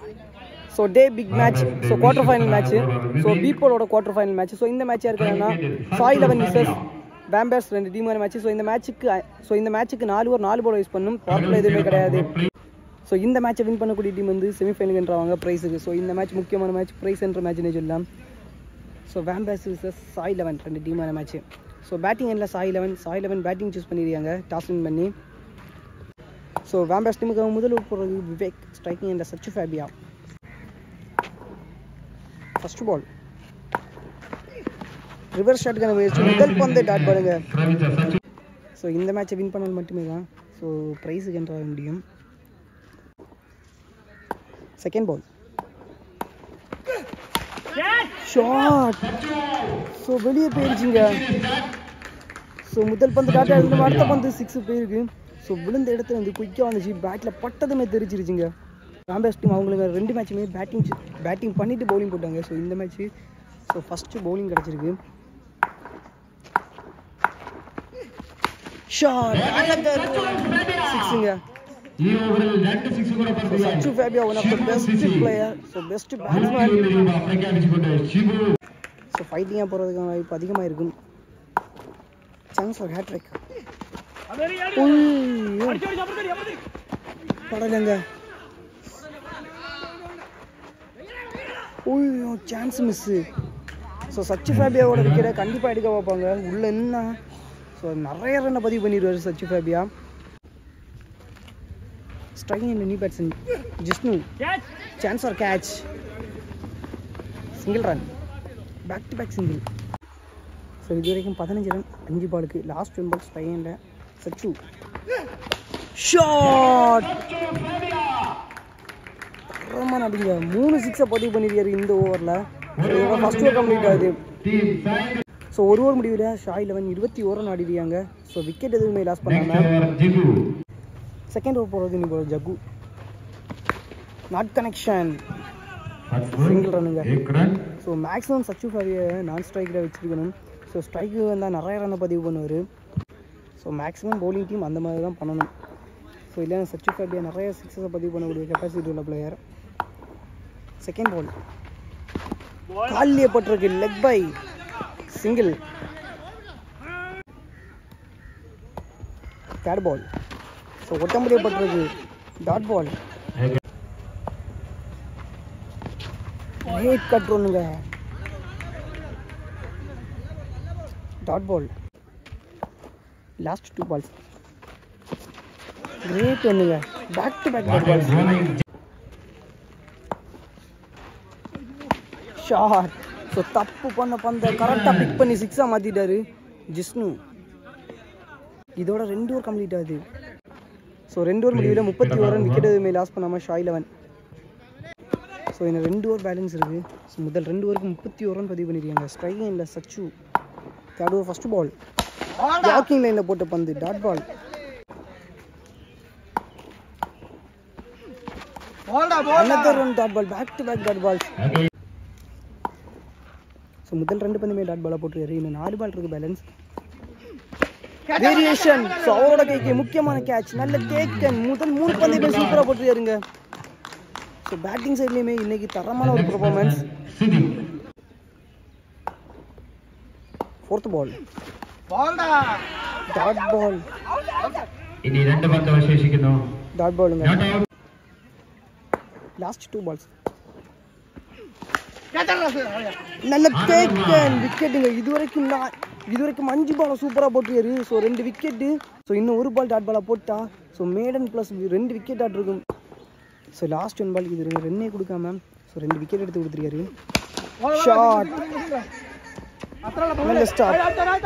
So the big match so quarter final match so பீப்போலோட quarter final match so இந்த match இருக்கிறதுனா Sai eleven versus Pampers ரெண்டு டீமான match so இந்த மேட்ச்சுக்கு ஸோ இந்த மேட்ச்சுக்கு நாலு ஓவர் நாலு பால் யூஸ் பண்ணும் பவர் எதுவுமே கிடையாது ஸோ இந்த மேட்சை வின் பண்ணக்கூடிய டீம் வந்து செமிஃபைனல்ன்றாங்க ப்ரைஸுக்கு ஸோ இந்த மேட்ச் முக்கியமான மேட்ச் ப்ரைஸ் என்ற மேட்ச்னே சொல்லலாம் so Vampires versus Sai eleven ரெண்டு டீமான மேட்ச் ஸோ பேட்டிங் எண்டில் Sai eleven Sai eleven batting choose பண்ணியிருக்காங்க டாஸ் வின் பண்ணி ஸோ வேம்பர்ஸ் டீமுக்கு முதல் போடுறது விவேக் ஸ்ட்ரைக்கிங் என்ற Sachu Fabia first ball reverse ஷாட்டுக்கான முயற்சி முதல் பந்து டாட் பாருங்க ஸோ இந்த மேட்சை வின் பண்ணால் மட்டுமே தான் ஸோ ப்ரைஸுக்கு என்ட்ராக முடியும் செகண்ட் பால் ஷாட் ஸோ வெளியே போயிடுச்சுங்க ஸோ முதல் பந்து டாட்டா இருந்து அடுத்த பந்து சிக்ஸ் போயிருக்கு ஸோ விழுந்த இடத்துல வந்து குயிக்காக வந்துச்சு பேட்டில் பட்டதுமே தெரிச்சிருச்சுங்க ராம்பேஸ் டீம் அவங்களுக்கு ரெண்டு மேட்சுமே பேட்டிங் பேட்டிங் பண்ணிட்டு பவுலிங் போட்டாங்க ஸோ இந்த மேட்ச்சு ஸோ ஃபஸ்ட்டு பவுலிங் கிடச்சிருக்கு ஷாட் சிக்ஸுங்க ഈ ഓവറിൽ രണ്ട് സിക്സ് കൂടെ പറത്തുകയാണ് Sachu Fabia one of the best player so best batsman പ്രഖ്യാപിച്ചുകൊണ്ട് ഷിബു ஸோ ஃபைட்டிங்காக போகிறதுக்கான வாய்ப்பு அதிகமாக இருக்கும் சான்ஸ் ஃபார் ஹேட்ரிக் படலங்க ஐயோ சான்ஸ் மிஸ்ஸு ஸோ சச்சு ஃபேபியாவோட விக்கெட்டை கண்டிப்பாக எடுக்க பார்ப்பாங்க உள்ள என்ன ஸோ நிறைய ரன்னை பதிவு பண்ணிடுவார் சச்சு ஃபேபியா ஸ்ட்ரைக்கிங் இந்த new batsman Jishnu chance for catch single run back to back single so இது வரைக்கும் பதினஞ்சு ரன் அஞ்சு பாலுக்கு லாஸ்ட் ஒன் பால் ஸ்ட்ரைனில் சச்சு ஷாட் தரமாக நடிங்க மூணு சிக்ஸை பதிவு பண்ணிருக்காரு இந்த ஓவரில் இதோட ஃபர்ஸ்ட் ஓவர் கம்ப்ளீட் ஆகுது ടീം ഫാൻഡ് ஸோ ஒரு ஓவர் முடிவில் ஷாய் லெவன் இருபத்தி ஓவர் ஆடிடுறாங்க ஸோ விக்கெட் எதுவுமே லாஸ் നെക്സ്റ്റ് பண்ணாமல் ഓവർ ജിബു செகண்ட் ஓவர் போகிறது நீ ஜகு நாட் கனெக்ஷன் Single runங்க. एक रन ஸோ மேக்ஸிமம் சச்சு ஃபேவியை நான் ஸ்ட்ரைக்கில் வச்சுருக்கணும் ஸோ ஸ்ட்ரைக்கு வந்தால் நிறைய ரன்னை பதிவு பண்ணுவார் ஸோ மேக்ஸிமம் பவுலிங் டீம் அந்த மாதிரி தான் பண்ணணும் ஸோ இல்லைன்னா சச்சு ஃபேபியா நிறைய சிக்ஸஸை பதிவு பண்ணக்கூடிய கெப்பாசிட்டி உள்ள பிளேயர் செகண்ட் பால் காலிலே பட்டிருக்கு leg bye single third ball so ஒட்டம்படியே பட்டிருக்கு டாட் பால் ரேட் கட்டுறோனுங்க dot ball last two balls great ஒன்றுங்க back to back dot balls shot so தப்பு பண்ண பந்த கரெக்டாக பிக் பண்ணி சிக்ஸாக மாற்றிட்டாரு ஜிஷ்ணு இதோட ரெண்டு ஓவர் கம்ப்ளீட் ஆகுது ஸோ ரெண்டு ஓவர் முடிவில் முப்பத்தி ஓவர் ரன் விக்கெட் எதுவுமே லாஸ் பண்ணாமல் ஷாய் லெவன் ஸோ இன்னும் ரெண்டு ஓவர் பேலன்ஸ் இருக்குது ஸோ முதல் ரெண்டு ஓவருக்கு முப்பத்தி ஓவர் ரன் பதிவு பண்ணியிருக்காங்க ஸ்ட்ரைக்கிங் இல்லை Sachu third over first ball walking லைனில் போட்ட பந்து dot ball another one dot ball back to back dot balls so முதல் ரெண்டு பந்துமே டாட் பாலாக போட்டுருக்காரு இன்னும் நாலு பால் இருக்கு பேலன்ஸ் வேரியேஷன் ஸோ அவரோட கைக்கு முக்கியமான கேட்ச் நல்ல டேக்கன் முதல் மூணு பந்துமே சூப்பராக போட்டுருக்காருங்க ஸோ பேட்டிங் சைட்லேயுமே இன்னைக்கு தரமான ஒரு பெர்ஃபார்மன்ஸ் സിദി ஃபோர்த் பால் டாட் பால் ഇനി രണ്ട് പന്ത് അവശേഷിക്കുന്നു டாட் பாலுங்க not out last two balls நல்ல டேக்கன் விக்கெட்டுங்க இது வரைக்கும் நான் இது வரைக்கும் அஞ்சு பாலை சூப்பராக போட்டுருக்காரு ஸோ ரெண்டு விக்கெட்டு ஸோ இன்னும் ஒரு பால் டாட் பாலாக போட்டா ஸோ மேடன் ப்ளஸ் ரெண்டு விக்கெட் ஆட் இருக்கும் ஸோ லாஸ்ட் ஒன் பால் இது ரென்னே கொடுக்காம ஸோ ரெண்டு விக்கெட் எடுத்து கொடுத்துருக்காரு ஷாட் நல்ல ஸ்டார்ட்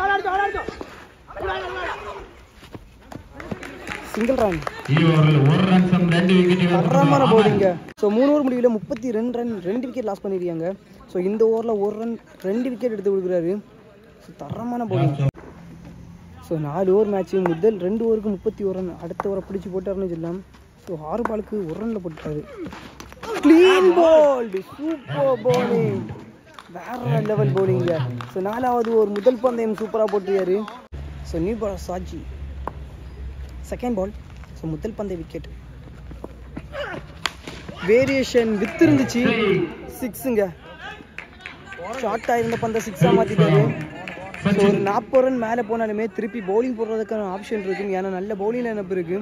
சிங்கிள் ரன் ഈ ഓവറിൽ ഒരു റൺസും രണ്ട് വിക്കറ്റുകളും தரமான பவுலிங்க ஸோ மூணு ஓவர் முடிவில் முப்பத்தி ரெண்டு ரன் ரெண்டு விக்கெட் லாஸ் பண்ணியிருக்காங்க ஸோ இந்த ஓவரில் ஒரு ரன் ரெண்டு விக்கெட் எடுத்து கொடுக்குறாரு ஸோ தரமான பவுலிங் ஸோ நாலு ஓவர் மேட்ச்சு முதல் ரெண்டு ஓவருக்கு முப்பத்தி ஒரு ரன் அடுத்த ஓவரை பிடிச்சி போட்டாருன்னு சொல்லலாம் ஸோ ஆறு பாலுக்கு ஒரு ரனில் போட்டாரு க்ளீன் போல்டு சூப்பர் பவுலிங் வேற லெவல் பவுலிங்க ஸோ நாலாவது ஒரு முதல் பந்தயம் சூப்பராக போட்டிருக்காரு so new ball Saji second ball so முதல் பந்தய விக்கெட் வேரியேஷன் வித் இருந்துச்சு சிக்ஸுங்க ஷார்ட் ஆயிருந்த பந்த சிக்ஸாக மாற்றிட்டாரு ஸோ ஒரு நாற்பது ரன் மேலே போனாலுமே திருப்பி பவுலிங் போடுறதுக்கான ஆப்ஷன் இருக்கு ஏன்னா நல்ல பவுலிங் லைனப் இருக்கு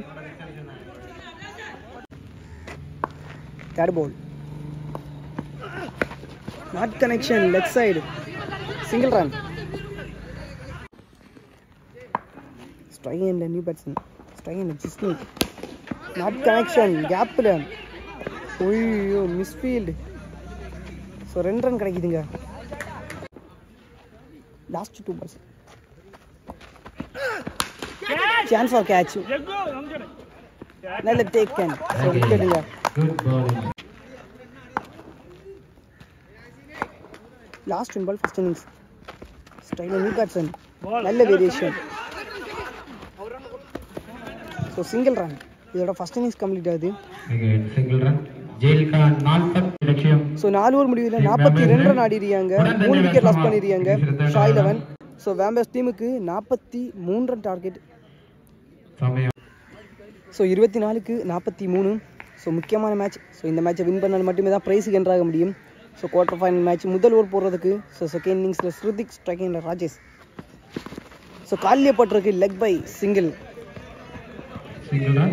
third ball not connection left side single run strike and new batsman strike and Jishnu not connection கேப்பில் ஐயோ மிஸ்ஃபீல்டு ஸோ ரெண்டு ரன் கிடைக்குதுங்க last two balls chance for catch நல்ல டேக் கேன் ஸோ விக்கெட்டுங்க good bowling last one ball first innings style new batsman நல்ல variation so single run இதோட first innings complete ஆகுது again single run ஜெயில் கான் நாற்பத்தி லட்சம் ஸோ நாலு ஓவர் முடிவில் நாற்பத்தி ரெண்டு ரன் ஆடிருக்காங்க மூணு விக்கெட் லாஸ் பண்ணிருக்காங்க ஷாய் லெவன் ஸோ வேம்பர்ஸ் டீமுக்கு நாற்பத்தி மூணு ரன் டார்கெட் சமயம் ஸோ இருபத்தி நாலுக்கு நாற்பத்தி மூணு ஸோ முக்கியமான மேட்ச் ஸோ இந்த மேட்சை வின் பண்ணால் மட்டுமே தான் ப்ரைஸுக்கு என்ட்ராக முடியும் ஸோ குவார்டர் ஃபைனல் மேட்ச் முதல் ஓவர் போடுறதுக்கு ஸோ செகண்ட் இன்னிங்ஸில் ஸ்ருதிக் ஸ்ட்ரைக்கிங்கில் ராஜேஷ் ஸோ காலிலே பட்டிருக்கு leg bye single single run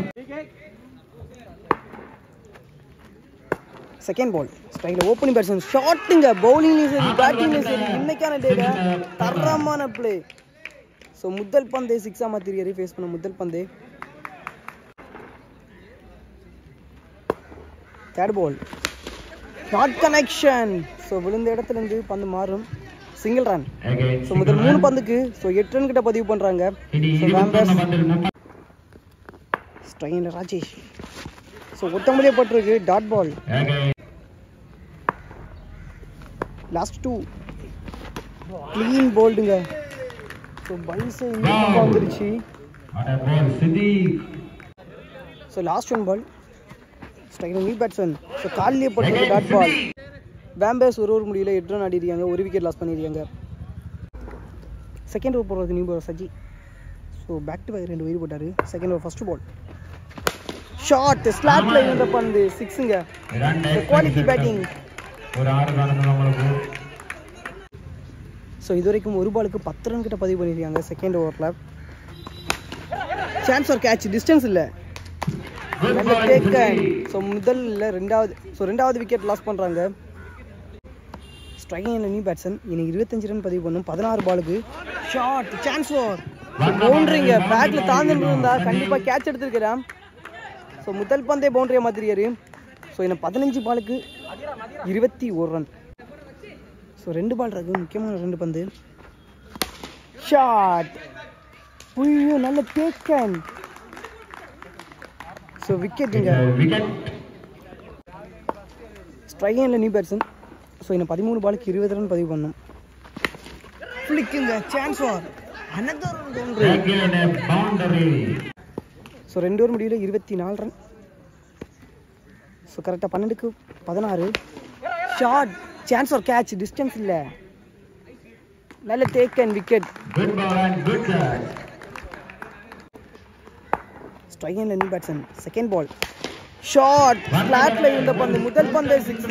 second ball ஸ்ட்ரைக்கில் ஓப்பனிங் பேட்ஸ்மேன் ஷாட்டுங்க பவுலிங்லையும் சரி பேட்டிங்லையும் சரி இன்னைக்கான டேல தரமான பிளே ஸோ முதல் பந்தே சிக்ஸாக மாற்றிருக்காரு ஃபேஸ் பண்ண முதல் பந்தே third ball not connection so விழுந்த இடத்துல இருந்து பந்து மாறும் சிங்கிள் ரன் again ஸோ முதல் மூணு பந்துக்கு ஸோ எட்டு ரன் கிட்ட பதிவு பண்ணுறாங்க இனி ஸோ இருபத்தொன்னு வேம்பர்ஸ் பந்தில் முப்பது ஸ்ட்ரைனில் ராஜேஷ் ஸோ ஒத்தமலையே பட்டிருக்கு dot ball again last two clean போல்டுங்க ஸோ பல்ஸை இந்த பக்கம் வந்துருச்சு on a ball Siddique so last one ball strike new batsman so காலிலே போட்டு டாட் பால் வேம்பேஸ் ஒரு ஒரு முடியல எட்டு ரன் ஆடிருக்காங்க ஒரு விக்கெட் லாஸ் பண்ணியிருக்காங்க செகண்ட் ஓவர் போடுறதுக்கு new ball Saji so back to back ரெண்டு உயிர் போட்டார் second over first ball short ஸ்லாட்ல இருந்த பந்து சிக்ஸுங்க run குவாலிட்டி பேட்டிங் ஒரு ஆறு ரன் நம்மளுக்கு ஸோ இது வரைக்கும் ஒரு பாலுக்கு பத்து ரன் கிட்ட பதிவு பண்ணியிருக்காங்க செகண்ட் ஓவரில் சான்ஸ் ஒரு கேட்ச் டிஸ்டன்ஸ் இல்லை Good நல்ல bowling, டேக்கன் Sudeep. ஸோ முதல்ல ரெண்டாவது ஸோ ரெண்டாவது விக்கெட் லாஸ் பண்ணுறாங்க ஸ்ட்ரைக்கிங் நியூ பேட்ஸ்மேன் இன்னைக்கு இருபத்தஞ்சு ரன் பதிவு பண்ணும் பதினாறு பாலுக்கு ஷார்ட் சான்ஸ் ஓவர் பவுண்டரிங்க பேட்ல தாழ்ந்துட்டு இருந்தா கண்டிப்பாக கேட்ச் எடுத்திருக்கிறேன் ஸோ முதல் பந்தே பவுண்டரியை மாத்திரியாரு ஸோ என்ன பதினஞ்சு பாலுக்கு இருபத்தி ஒரு ரன் ஸோ ரெண்டு பால் இருக்கு முக்கியமான ரெண்டு பந்து ஷாட் ஐயோ நல்ல டேக்கன் ஸோ விக்கெட்டுங்க விக்கெட் ஸ்ட்ரைக்கில் நியூ பேட்ஸன் ஸோ இன்னும் பதிமூணு பாலுக்கு இருபது ரன் பதிவு பண்ணோம் ஃப்ளிக்குங்க chance for another boundary again a boundary so ரெண்டு ஓவர் முடிவில் இருபத்தி நாலு ரன் ஸோ கரெக்டாக பன்னெண்டுக்கு பதினாறு short chance for catch distance இல்லை நல்ல take and wicket good ball and good catch ஸ்ட்ரைக்கில் new batsman second ball short ஃப்ளாட்ல இருந்த பந்து முதல் பந்து சிக்ஸ்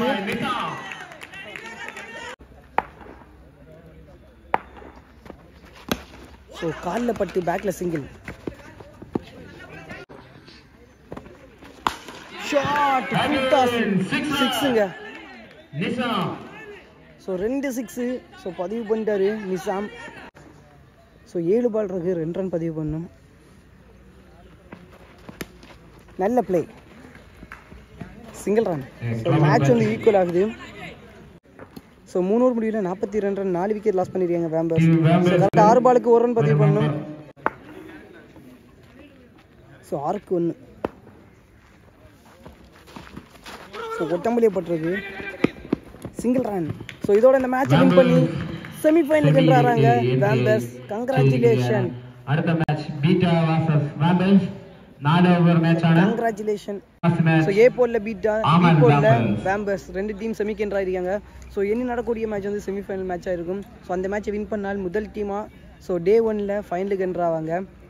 ஸோ காலில் பட்டு பேக்கில் சிங்கிள் ஷார்ட் சிக்ஸுங்க நிசாம் ஸோ ரெண்டு சிக்ஸு ஸோ பதிவு பண்ணிட்டாரு நிசாம் ஸோ ஏழு பால் இருக்கு ரெண்டு ரன் பதிவு பண்ணும் நல்ல play single run so match வந்து ஈக்குவல் ஆகுது ஸோ மூணு ஓவர் முடிவில் நாற்பத்தி ரெண்டு ரன் நாலு விக்கெட் லாஸ் பண்ணிருக்காங்க வேம்பர்ஸ் ஸோ கரெக்டாக ஆறு பாலுக்கு ஒரு ரன் பதிவு பண்ணணும் ஸோ ஆறுக்கு ஒன்று ஸோ ஒட்டம்பலியே பட்டிருக்கு சிங்கிள் ரன் ஸோ இதோட இந்த மேட்ச் வின் பண்ணி செமிஃபைனலுக்கு என்றாங்க வேம்பர்ஸ் கங்க்ராச்சுலேஷன் அடுத்த மேட்ச் பீட்டா வாசஸ் வேம்பல்ஸ் நாலு ஓவர் மேட்ச் ஆன congratulation first so match A போலில் பீட்டா பி ஆமாம், போலில் Vambers. வேம்பர்ஸ் ரெண்டு டீம் செமிக்கு இருக்காங்க ஸோ இனி நடக்கக்கூடிய மேட்ச் வந்து செமிஃபைனல் மேட்சாக இருக்கும் ஸோ அந்த மேட்சை வின் பண்ணால் முதல் டீமாக ஸோ டே ஒனில் ஃபைனலுக்கு என்றாவாங்க